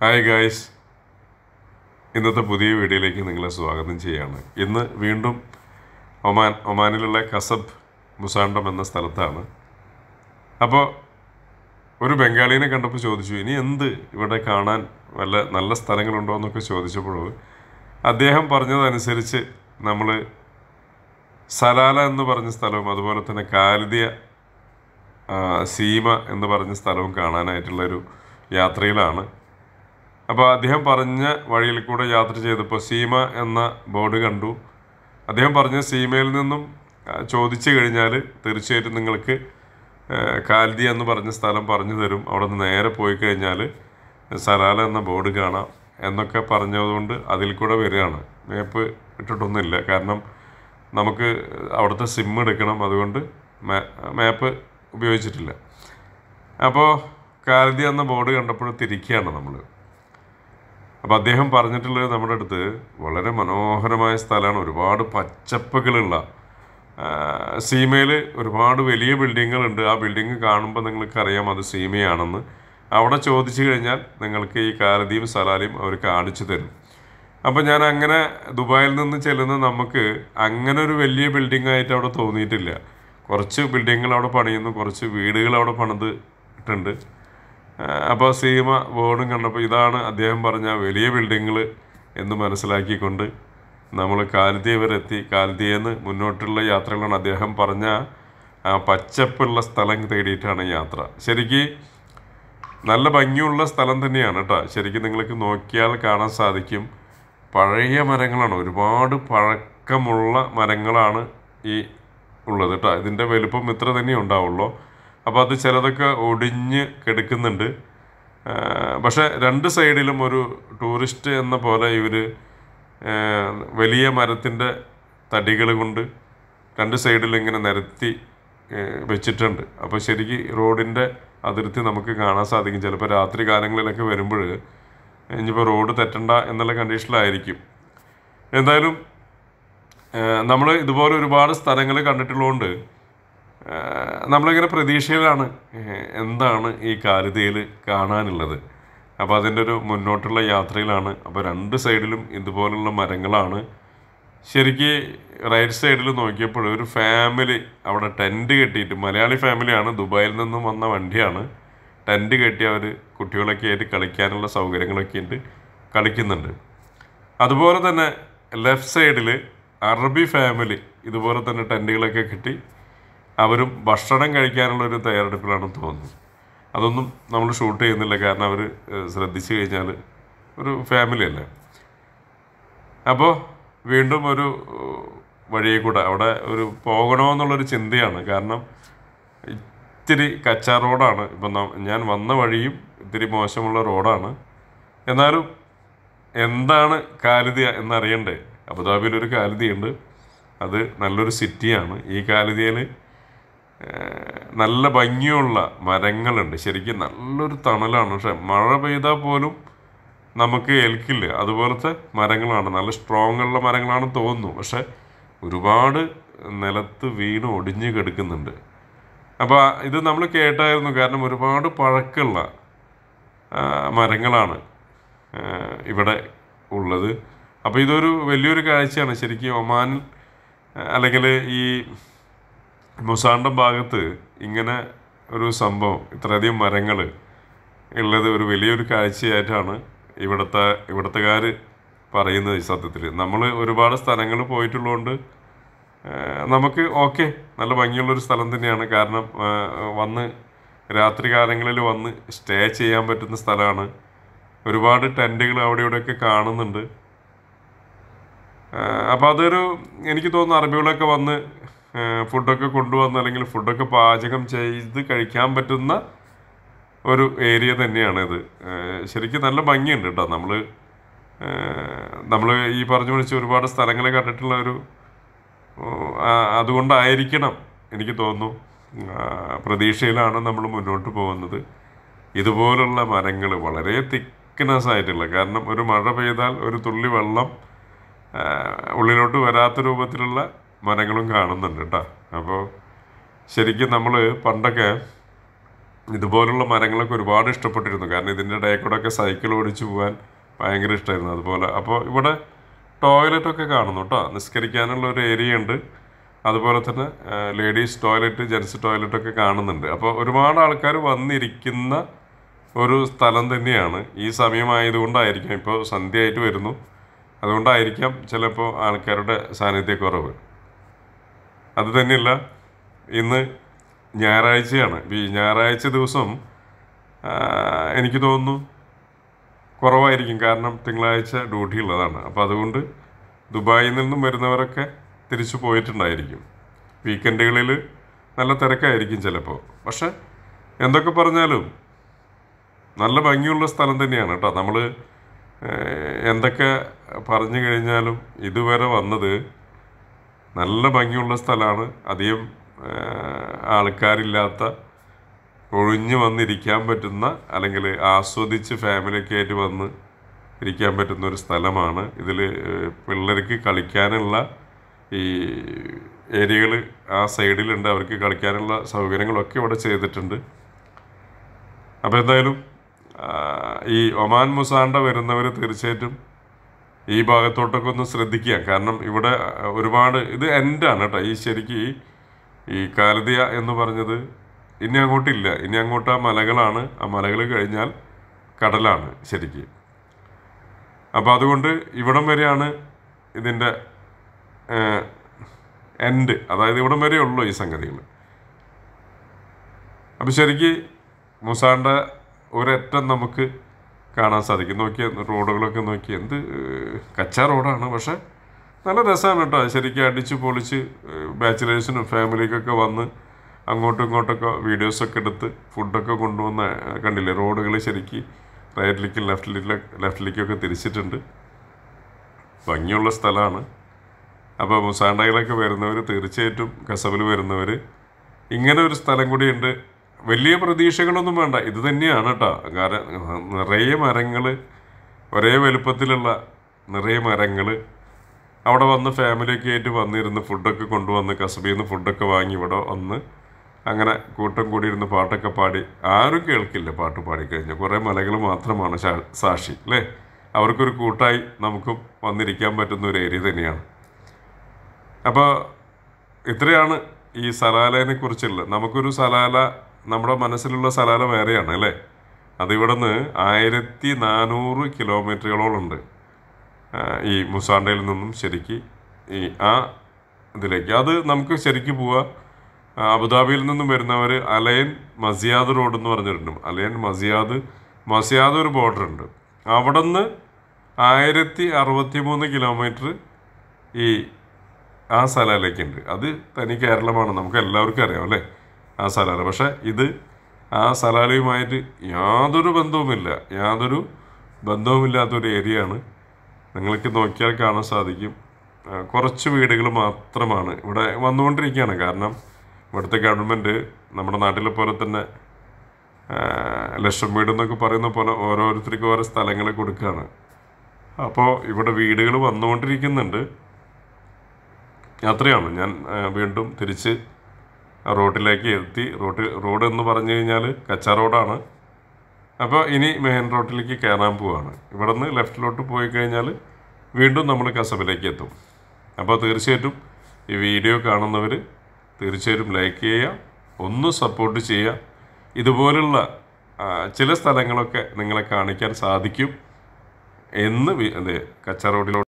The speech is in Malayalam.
ഹായ് ഗായ്സ് ഇന്നത്തെ പുതിയ വീഡിയോയിലേക്ക് നിങ്ങളെ സ്വാഗതം ചെയ്യാണ് ഇന്ന് വീണ്ടും ഒമാൻ ഒമാനിലുള്ള കസബ് മുസാണ്ടം എന്ന സ്ഥലത്താണ് അപ്പോൾ ഒരു ബംഗാളിനെ കണ്ടപ്പോൾ ചോദിച്ചു ഇനി എന്ത് ഇവിടെ കാണാൻ വല്ല നല്ല സ്ഥലങ്ങളുണ്ടോ എന്നൊക്കെ ചോദിച്ചപ്പോൾ അദ്ദേഹം പറഞ്ഞതനുസരിച്ച് നമ്മൾ സലാല എന്ന് പറഞ്ഞ സ്ഥലവും അതുപോലെ തന്നെ കാലിദിയ ആ, സീമ എന്ന് പറഞ്ഞ സ്ഥലവും കാണാനായിട്ടുള്ളൊരു യാത്രയിലാണ് അപ്പോൾ അദ്ദേഹം പറഞ്ഞ വഴിയിൽ കൂടെ യാത്ര ചെയ്തപ്പോൾ സീമ എന്ന ബോർഡ് കണ്ടു അദ്ദേഹം പറഞ്ഞ സീമയിൽ നിന്നും ആ, ചോദിച്ചു കഴിഞ്ഞാൽ തീർച്ചയായിട്ടും നിങ്ങൾക്ക് ആ, കാൽദി എന്ന് പറഞ്ഞ സ്ഥലം പറഞ്ഞു തരും അവിടെ നിന്ന് നേരെ പോയി കഴിഞ്ഞാൽ സലാല എന്ന ബോർഡ് കാണാം എന്നൊക്കെ പറഞ്ഞതുകൊണ്ട് അതിൽ കൂടെ വരികയാണ് മാപ്പ് ഇട്ടിട്ടൊന്നുമില്ല കാരണം നമുക്ക് അവിടുത്തെ സിം എടുക്കണം അതുകൊണ്ട് മാ- മാപ്പ് ഉപയോഗിച്ചിട്ടില്ല അപ്പോൾ കാൽദി എന്ന ബോർഡ് കണ്ടപ്പോൾ തിരിക്കുകയാണ് നമ്മൾ അപ്പോൾ അദ്ദേഹം പറഞ്ഞിട്ടുള്ളത് നമ്മുടെ അടുത്ത് വളരെ മനോഹരമായ സ്ഥലമാണ് ഒരുപാട് പച്ചപ്പുകളുള്ള ആ, സീമയിൽ ഒരുപാട് വലിയ ബിൽഡിങ്ങുകളുണ്ട് ആ ബിൽഡിങ് കാണുമ്പോൾ നിങ്ങൾക്ക് അറിയാം അത് സീമയാണെന്ന് അവിടെ ചോദിച്ചു കഴിഞ്ഞാൽ നിങ്ങൾക്ക് ഈ കാലദിയും സലാലിയും അവർ കാണിച്ചു തരും അപ്പോൾ ഞാൻ അങ്ങനെ ദുബായിൽ നിന്ന് ചെല്ലുന്ന നമുക്ക് അങ്ങനെ ഒരു വലിയ ബിൽഡിംഗ് ആയിട്ട് അവിടെ തോന്നിയിട്ടില്ല കുറച്ച് ബിൽഡിങ്ങുകൾ അവിടെ പണിയുന്നു കുറച്ച് വീടുകൾ അവിടെ പണിതിട്ടുണ്ട് അപ്പോൾ സീമ ബോർഡും കണ്ടപ്പോൾ ഇതാണ് അദ്ദേഹം പറഞ്ഞ വലിയ ബിൽഡിങ്ങുകൾ എന്ന് മനസ്സിലാക്കിക്കൊണ്ട് നമ്മൾ കാലിത്തീയ വരെ എത്തി കാലിത്തീയെന്ന് മുന്നോട്ടുള്ള യാത്രകളാണ് അദ്ദേഹം പറഞ്ഞ ആ പച്ചപ്പുള്ള സ്ഥലം തേടിയിട്ടാണ് യാത്ര ശരിക്ക് നല്ല ഭംഗിയുള്ള സ്ഥലം തന്നെയാണ് കേട്ടോ ശരിക്കും നിങ്ങൾക്ക് നോക്കിയാൽ കാണാൻ സാധിക്കും പഴയ മരങ്ങളാണ് ഒരുപാട് പഴക്കമുള്ള മരങ്ങളാണ് ഈ ഉള്ളത് കേട്ടോ ഇതിൻ്റെ വലുപ്പം ഇത്ര തന്നെ ഉണ്ടാവുള്ളൂ അപ്പോൾ അത് ചിലതൊക്കെ ഒടിഞ്ഞ് കിടക്കുന്നുണ്ട് ആ, പക്ഷേ രണ്ട് സൈഡിലും ഒരു ടൂറിസ്റ്റ് എന്ന പോലെ ഇവർ വലിയ മരത്തിൻ്റെ തടികൾ കൊണ്ട് രണ്ട് സൈഡിൽ ഇങ്ങനെ നിരത്തി ഏ, വെച്ചിട്ടുണ്ട് അപ്പോൾ ശരിക്ക് റോഡിൻ്റെ അതിർത്തി നമുക്ക് കാണാൻ സാധിക്കും ചിലപ്പോൾ രാത്രി കാലങ്ങളിലൊക്കെ വരുമ്പോൾ ഇനിയിപ്പോൾ റോഡ് തെറ്റണ്ട എന്നുള്ള കണ്ടീഷനിലായിരിക്കും എന്തായാലും നമ്മൾ ഇതുപോലെ ഒരുപാട് സ്ഥലങ്ങൾ കണ്ടിട്ടുള്ളതുകൊണ്ട് ആ, നമ്മളിങ്ങനെ പ്രതീക്ഷയിലാണ് ഏ, എന്താണ് ഈ കാലിതയിൽ കാണാനുള്ളത് അപ്പോൾ അതിൻ്റെ ഒരു മുന്നോട്ടുള്ള യാത്രയിലാണ് അപ്പോൾ രണ്ട് സൈഡിലും ഇതുപോലുള്ള മരങ്ങളാണ് ശരിക്ക് റൈറ്റ് സൈഡിൽ നോക്കിയപ്പോൾ ഒരു ഫാമിലി അവിടെ ടെൻറ്റ് കെട്ടിയിട്ട് മലയാളി ഫാമിലിയാണ് ദുബായിൽ നിന്നും വന്ന വണ്ടിയാണ് ടെൻറ്റ് കെട്ടി അവർ കുട്ടികളൊക്കെ ആയിട്ട് കളിക്കാനുള്ള സൗകര്യങ്ങളൊക്കെ ഉണ്ട് കളിക്കുന്നുണ്ട് അതുപോലെ തന്നെ ലെഫ്റ്റ് സൈഡിൽ അറബി ഫാമിലി ഇതുപോലെ തന്നെ ടെൻറ്റുകളൊക്കെ കെട്ടി അവരും ഭക്ഷണം കഴിക്കാനുള്ള ഒരു തയ്യാറെടുപ്പിലാണെന്ന് തോന്നുന്നു അതൊന്നും നമ്മൾ ഷൂട്ട് ചെയ്യുന്നില്ല കാരണം അവർ ശ്രദ്ധിച്ചു കഴിഞ്ഞാൽ ഒരു ഫാമിലി അല്ലേ അപ്പോൾ വീണ്ടും ഒരു ഏഹ്, വഴിയെ കൂടെ അവിടെ ഒരു പോകണമെന്നുള്ളൊരു ചിന്തയാണ് കാരണം ഇത്തിരി കച്ചാ റോഡാണ് ഇപ്പം ന- ഞാൻ വന്ന വഴിയും ഇത്തിരി മോശമുള്ള റോഡാണ് എന്നാലും എന്താണ് കാലിദിയ എന്നറിയണ്ടേ അബുദാബിയിൽ ഒരു കാലിദിയുണ്ട് അത് നല്ലൊരു സിറ്റിയാണ് ഈ കാലിദിയയിൽ നല്ല ഭംഗിയുള്ള മരങ്ങളുണ്ട് ശരിക്കും നല്ലൊരു തണലാണ് പക്ഷെ മഴ പെയ്താൽ പോലും നമുക്ക് ഏൽക്കില്ല അതുപോലത്തെ മരങ്ങളാണ് നല്ല സ്ട്രോങ് ഉള്ള മരങ്ങളാണെന്ന് തോന്നുന്നു പക്ഷെ ഒരുപാട് നിലത്ത് വീണ് ഒടിഞ്ഞ് കിടക്കുന്നുണ്ട് അപ്പോൾ ഇത് നമ്മൾ കേട്ടായിരുന്നു കാരണം ഒരുപാട് പഴക്കമുള്ള ആ, മരങ്ങളാണ് ആ, ഇവിടെ ഉള്ളത് അപ്പോൾ ഇതൊരു വലിയൊരു കാഴ്ചയാണ് ശരിക്കും ഒമാനിൽ ആ, അല്ലെങ്കിൽ ഈ മുസാണ്ടം ഭാഗത്ത് ഇങ്ങനെ ഒരു സംഭവം ഇത്രയധികം മരങ്ങൾ ഉള്ളത് ഒരു വലിയൊരു കാഴ്ചയായിട്ടാണ് ഇവിടുത്തെ ഇവിടുത്തുകാർ പറയുന്നത് ഈ സത്യത്തിൽ നമ്മൾ ഒരുപാട് സ്ഥലങ്ങൾ പോയിട്ടുള്ളതുകൊണ്ട് ആ, നമുക്ക് ഓക്കെ നല്ല ഭംഗിയുള്ളൊരു സ്ഥലം തന്നെയാണ് കാരണം ആ, വന്ന് രാത്രി കാലങ്ങളിൽ വന്ന് സ്റ്റേ ചെയ്യാൻ പറ്റുന്ന സ്ഥലമാണ് ഒരുപാട് ടെൻറ്റുകൾ അവിടെ ഇവിടെയൊക്കെ കാണുന്നുണ്ട് അപ്പോൾ അതൊരു എനിക്ക് തോന്നുന്നു അറബികളൊക്കെ വന്ന് ആ, ഫുഡൊക്കെ കൊണ്ടുവന്ന് അല്ലെങ്കിൽ ഫുഡൊക്കെ പാചകം ചെയ്ത് കഴിക്കാൻ പറ്റുന്ന ഒരു ഏരിയ തന്നെയാണിത് ആ, ശരിക്കും നല്ല ഭംഗിയുണ്ട് കേട്ടോ നമ്മൾ നമ്മൾ ഈ പറഞ്ഞു വിളിച്ച ഒരുപാട് സ്ഥലങ്ങൾ കണ്ടിട്ടുള്ള ഒരു ആ, അതുകൊണ്ടായിരിക്കണം എനിക്ക് തോന്നുന്നു ആ, പ്രതീക്ഷയിലാണ് നമ്മൾ മുന്നോട്ട് പോകുന്നത് ഇതുപോലുള്ള മരങ്ങൾ വളരെ തിക്നെസ് ആയിട്ടുള്ള കാരണം ഒരു മഴ പെയ്താൽ ഒരു തുള്ളി വെള്ളം ആ, ഉള്ളിലോട്ട് വരാത്ത രൂപത്തിലുള്ള മരങ്ങളും കാണുന്നുണ്ട് കേട്ടോ അപ്പോൾ ശരിക്കും നമ്മൾ പണ്ടൊക്കെ ഇതുപോലുള്ള മരങ്ങളൊക്കെ ഒരുപാട് ഇഷ്ടപ്പെട്ടിരുന്നു കാരണം ഇതിൻ്റെ ഇടയിൽ കൂടെ ഒക്കെ സൈക്കിൾ ഓടിച്ചു പോകാൻ ഭയങ്കര ഇഷ്ടമായിരുന്നു അതുപോലെ അപ്പോൾ ഇവിടെ ടോയ്ലറ്റൊക്കെ കാണുന്നു കേട്ടോ നിസ്കരിക്കാനുള്ള ഒരു ഏരിയ ഉണ്ട് അതുപോലെ തന്നെ ലേഡീസ് ടോയ്ലറ്റ് ജെൻസ് ടോയ്ലറ്റ് ഒക്കെ കാണുന്നുണ്ട് അപ്പോൾ ഒരുപാട് ആൾക്കാർ വന്നിരിക്കുന്ന ഒരു സ്ഥലം തന്നെയാണ് ഈ സമയമായതുകൊണ്ടായിരിക്കാം ഇപ്പോൾ സന്ധ്യയായിട്ട് വരുന്നു അതുകൊണ്ടായിരിക്കാം ചിലപ്പോൾ ആൾക്കാരുടെ സാന്നിധ്യക്കുറവ് അത് തന്നെയല്ല ഇന്ന് ഞായറാഴ്ചയാണ് ഈ ഞായറാഴ്ച ദിവസം ആ, എനിക്ക് തോന്നുന്നു കുറവായിരിക്കും കാരണം തിങ്കളാഴ്ച ഡ്യൂട്ടി ഉള്ളതാണ് അപ്പോൾ അതുകൊണ്ട് ദുബായിൽ നിന്നും വരുന്നവരൊക്കെ തിരിച്ചു പോയിട്ടുണ്ടായിരിക്കും വീക്കെൻഡുകളിൽ നല്ല തിരക്കായിരിക്കും ചിലപ്പോൾ പക്ഷെ എന്തൊക്കെ പറഞ്ഞാലും നല്ല ഭംഗിയുള്ള സ്ഥലം തന്നെയാണ് കേട്ടോ നമ്മൾ എന്തൊക്കെ പറഞ്ഞു കഴിഞ്ഞാലും ഇതുവരെ വന്നത് നല്ല ഭംഗിയുള്ള സ്ഥലമാണ് അധികം ഏഹ്, ആൾക്കാരില്ലാത്ത ഒഴിഞ്ഞു വന്നിരിക്കാൻ പറ്റുന്ന അല്ലെങ്കിൽ ആസ്വദിച്ച് ഫാമിലിയൊക്കെ ആയിട്ട് വന്ന് ഇരിക്കാൻ പറ്റുന്ന ഒരു സ്ഥലമാണ് ഇതിൽ പിള്ളേർക്ക് കളിക്കാനുള്ള ഈ ഏരിയകൾ ആ സൈഡിലുണ്ട് അവർക്ക് കളിക്കാനുള്ള സൗകര്യങ്ങളൊക്കെ ഇവിടെ ചെയ്തിട്ടുണ്ട് അപ്പോൾ എന്തായാലും ആ, ഈ ഒമാൻ മുസാണ്ട വരുന്നവർ തീർച്ചയായിട്ടും ഈ ഭാഗത്തോട്ടൊക്കെ ഒന്ന് ശ്രദ്ധിക്കുക കാരണം ഇവിടെ ഒരുപാട് ഇത് എൻഡാണ് കേട്ടോ ഈ ശരിക്ക് ഈ- ഈ കാലതിയ എന്ന് പറഞ്ഞത് ഇനി അങ്ങോട്ടില്ല ഇനി അങ്ങോട്ട് ആ മലകളാണ് ആ മലകൾ കഴിഞ്ഞാൽ കടലാണ് ശരിക്ക് അപ്പോൾ അതുകൊണ്ട് ഇവിടം വരെയാണ് ഇതിൻ്റെ എൻഡ് അതായത് ഇവിടം വരെ ഉള്ളൂ ഈ സംഗതികൾ അപ്പോൾ ശരിക്ക് മുസാണ്ട ഒരറ്റം നമുക്ക് കാണാൻ സാധിക്കും നോക്കിയ റോഡുകളൊക്കെ നോക്കി എന്ത് ഏഹ്, കച്ചാ റോഡാണ് പക്ഷെ നല്ല രസമാണ് കേട്ടോ ശരിക്കും അടിച്ച് പൊളിച്ച് ബാച്ചിലേഴ്സിനും ഫാമിലിക്കൊക്കെ വന്ന് അങ്ങോട്ടും ഇങ്ങോട്ടൊക്കെ വീഡിയോസൊക്കെ എടുത്ത് ഫുഡൊക്കെ കൊണ്ടുവന്ന് ഏഹ്, കണ്ടില്ലേ റോഡുകൾ ശരിക്ക് റൈറ്റിലേക്കും ലെഫ്റ്റിലേക്കും ലെഫ്റ്റിലേക്കൊക്കെ തിരിച്ചിട്ടുണ്ട് ഭംഗിയുള്ള സ്ഥലമാണ് അപ്പോൾ മുസാണ്ടയിലൊക്കെ വരുന്നവർ തീർച്ചയായിട്ടും കസബിൽ വരുന്നവർ ഇങ്ങനെ ഒരു സ്ഥലം കൂടിയുണ്ട് വലിയ പ്രതീക്ഷകളൊന്നും വേണ്ട ഇത് തന്നെയാണ് കേട്ടോ കാരണം നിറയെ മരങ്ങൾ ഒരേ വലുപ്പത്തിലുള്ള നിറയെ മരങ്ങൾ അവിടെ വന്ന് ഫാമിലിയൊക്കെ ആയിട്ട് വന്നിരുന്ന് ഫുഡൊക്കെ കൊണ്ടുവന്ന് കസബിൽ നിന്ന് ഫുഡൊക്കെ വാങ്ങി ഇവിടെ വന്ന് അങ്ങനെ കൂട്ടം കൂടി ഇരുന്ന് പാട്ടൊക്കെ പാടി ആരും കേൾക്കില്ല പാട്ട് പാടിക്കഴിഞ്ഞാൽ കുറേ മലകൾ മാത്രമാണ് ശാ- സാക്ഷി അല്ലേ അവർക്കൊരു കൂട്ടായി നമുക്കും വന്നിരിക്കാൻ പറ്റുന്ന ഒരു ഏരിയ തന്നെയാണ് അപ്പോൾ ഇത്രയാണ് ഈ സലാലയെ കുറിച്ചുള്ള നമുക്കൊരു സലാല നമ്മുടെ മനസ്സിലുള്ള സലാല വേറെയാണ് അല്ലേ അത് ഇവിടെ നിന്ന് ആയിരത്തി നാനൂറ് കിലോമീറ്ററുകളോളുണ്ട് ആ, ഈ മുസാണ്ടയിൽ നിന്നും ശരിക്ക് ഈ ആ ഇതിലേക്ക് അത് നമുക്ക് ശരിക്ക് പോവാ ആ, അബുദാബിയിൽ നിന്നും വരുന്നവർ അലയൻ മസിയാദ് റോഡ് എന്ന് പറഞ്ഞിട്ടുണ്ട് അലയൻ മസിയാദ് മസിയാദ് ഒരു ബോർഡർ ഉണ്ട് അവിടെ നിന്ന് ആയിരത്തി അറുപത്തി മൂന്ന് കിലോമീറ്റർ ഈ ആ സലാലേക്കുണ്ട് അത് തനി കേരളമാണ് നമുക്ക് എല്ലാവർക്കും അറിയാം അല്ലേ ആ സലാല പക്ഷെ ഇത് ആ സലാലയുമായിട്ട് യാതൊരു ബന്ധവുമില്ല യാതൊരു ബന്ധവുമില്ലാത്തൊരു ഏരിയയാണ് നിങ്ങൾക്ക് നോക്കിയാൽ കാണാൻ സാധിക്കും ആ, കുറച്ച് വീടുകൾ മാത്രമാണ് ഇവിടെ വന്നുകൊണ്ടിരിക്കുകയാണ് കാരണം ഇവിടുത്തെ ഗവൺമെൻറ് നമ്മുടെ നാട്ടിലെ പോലെ തന്നെ ആ, ലക്ഷം വീട് എന്നൊക്കെ പറയുന്ന പോലെ ഓരോരുത്തർക്കും ഓരോ സ്ഥലങ്ങൾ കൊടുക്കുകയാണ് അപ്പോൾ ഇവിടെ വീടുകൾ വന്നുകൊണ്ടിരിക്കുന്നുണ്ട് യാത്രയാണ് ഞാൻ ആ, വീണ്ടും തിരിച്ച് ആ റോഡിലേക്ക് എത്തി റോഡ് റോഡ് എന്ന് പറഞ്ഞു കഴിഞ്ഞാൽ കച്ച റോഡാണ് അപ്പോൾ ഇനി മെയിൻ റോഡിലേക്ക് കയറാൻ പോവാണ് ഇവിടെ നിന്ന് ലെഫ്റ്റിലോട്ട് പോയി കഴിഞ്ഞാൽ വീണ്ടും നമ്മൾ കസബിലേക്ക് എത്തും അപ്പോൾ തീർച്ചയായിട്ടും ഈ വീഡിയോ കാണുന്നവർ തീർച്ചയായിട്ടും ലൈക്ക് ചെയ്യുക ഒന്ന് സപ്പോർട്ട് ചെയ്യുക ഇതുപോലുള്ള ആ, ചില സ്ഥലങ്ങളൊക്കെ നിങ്ങളെ കാണിക്കാൻ സാധിക്കും എന്ന് വി- അതെ കച്ച റോഡിലോട്ട്